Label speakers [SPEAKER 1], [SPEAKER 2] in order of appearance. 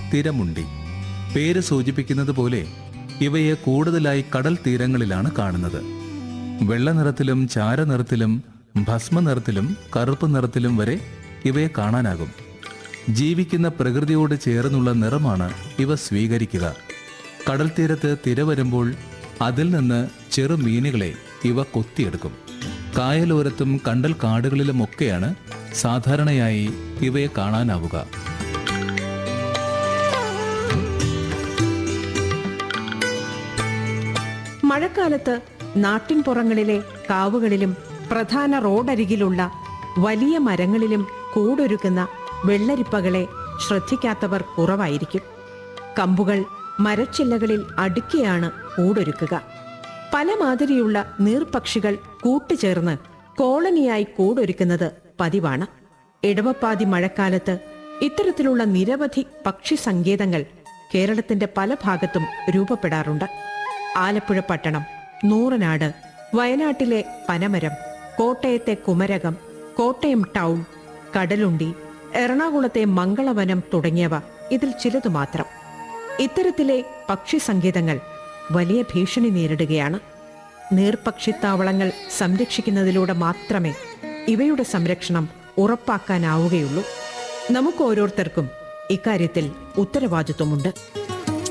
[SPEAKER 1] തിരമുണ്ടി പേര് സൂചിപ്പിക്കുന്നത് പോലെ ഇവയെ കൂടുതലായി കടൽ തീരങ്ങളിലാണ് കാണുന്നത് വെള്ള നിറത്തിലും ചാരനിറത്തിലും ഭസ്മ നിറത്തിലും കറുപ്പ് നിറത്തിലും വരെ ഇവയെ കാണാനാകും ജീവിക്കുന്ന പ്രകൃതിയോട് ചേർന്നുള്ള നിറമാണ് ഇവ സ്വീകരിക്കുക കടൽ തീരത്ത് തിര വരുമ്പോൾ അതിൽ നിന്ന് ചെറു മീനുകളെ ഇവ കൊത്തിയെടുക്കും കായലോരത്തും കണ്ടൽ കാടുകളിലുമൊക്കെയാണ് സാധാരണയായി ഇവയെ കാണാനാവുക
[SPEAKER 2] മഴക്കാലത്ത് നാട്ടിൻപുറങ്ങളിലെ കാവുകളിലും പ്രധാന റോഡരികിലുള്ള വലിയ മരങ്ങളിലും കൂടൊരുക്കുന്ന വെള്ളരിപ്പകളെ ശ്രദ്ധിക്കാത്തവർ കുറവായിരിക്കും കമ്പുകൾ മരച്ചില്ലകളിൽ അടുക്കിയാണ് കൂടൊരുക്കുക പല മാതിരിയുള്ള നീർപക്ഷികൾ കൂട്ടുചേർന്ന് കോളനിയായി കൂടൊരുക്കുന്നത് പതിവാണ് ഇടവപ്പാതി മഴക്കാലത്ത് ഇത്തരത്തിലുള്ള നിരവധി പക്ഷി സങ്കേതങ്ങൾ കേരളത്തിന്റെ പല ഭാഗത്തും രൂപപ്പെടാറുണ്ട് ആലപ്പുഴ പട്ടണം നൂറനാട് വയനാട്ടിലെ പനമരം കോട്ടയത്തെ കുമരകം കോട്ടയം ടൗൺ കടലുണ്ടി എറണാകുളത്തെ മംഗളവനം തുടങ്ങിയവ ഇതിൽ ചിലതു മാത്രം ഇത്തരത്തിലെ പക്ഷി സങ്കേതങ്ങൾ വലിയ ഭീഷണി നേരിടുകയാണ് നീർപക്ഷിത്താവളങ്ങൾ സംരക്ഷിക്കുന്നതിലൂടെ മാത്രമേ ഇവയുടെ സംരക്ഷണം ഉറപ്പാക്കാനാവുകയുള്ളൂ നമുക്ക് ഓരോരുത്തർക്കും ഇക്കാര്യത്തിൽ ഉത്തരവാദിത്വമുണ്ട്